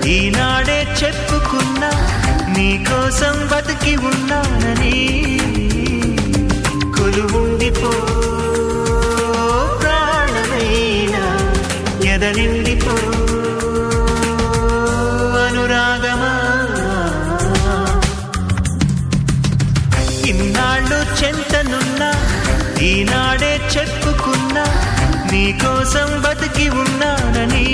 ఈనాడే చెప్పుకున్నా నీకోసం బతికి ఉన్నానని కొలువుండిపో ప్రాణమైన ఎదనిండిపో అనురాగమా ఇన్నాళ్ళు చెంతనున్నా ఈనాడే చెప్పుకున్నా నీకోసం బతికి ఉన్నానని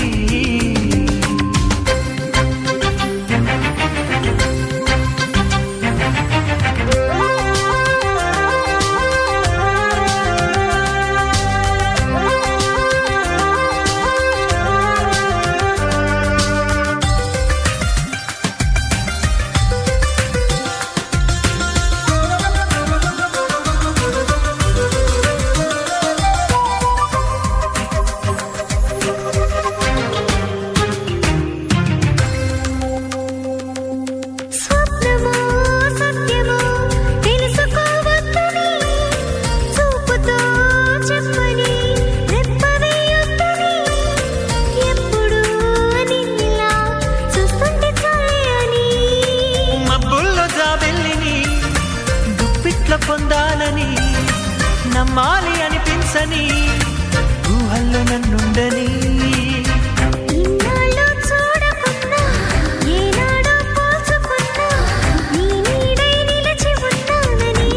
స్వప్నమో సత్యమో తెలుసుకోవద్దని చూపుతో చెప్పని రెప్పవేయొద్దని ఎప్పుడు నిన్నిలా చూస్తుంటే చాలే అని మబ్బుల్లో జాబెల్లిని దుప్పిట్ల పొందాలని నమ్మాలి అనిపించని ఊహల్లో నన్నుండని ఇన్నాళ్ళు చూడకున్నా ఏనాడో పోల్చుకున్నా నీ నీడై నిలిచి ఉంటానని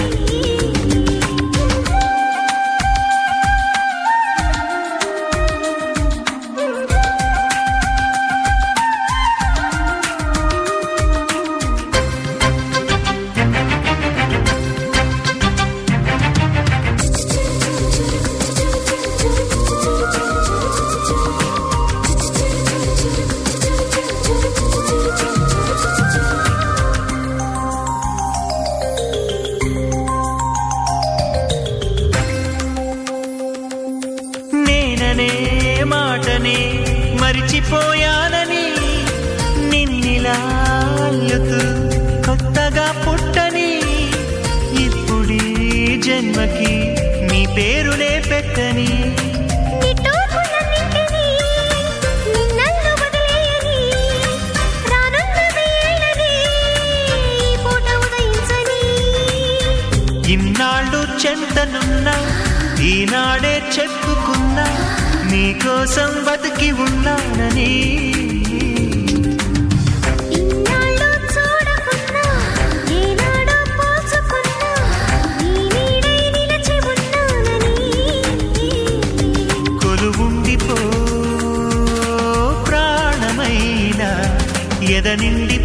నేననే మాటనే మరిచిపోయానని నిన్నిలా అల్లుతూ కొత్తగా పుట్టని ఇప్పుడీ జన్మకి నీ పేరునే పెట్టని నిట్టూర్పులన్నింటినీ నిన్నల్లు వదిలేయని రానున్నది ఏళ్ళని ఈ పూట ఉదయించని ఇన్నాళ్ళు చెంతనున్నా ఈనాడే చెప్పుకున్నా నీకోసం బతికి ఉన్నానని ఇన్నాళ్ళు చూడకున్నా ఏనాడో పోల్చుకున్నా నీ నీడై నిలిచి ఉన్నానని కొలువుండిపో ప్రాణమైన ఎదనిండి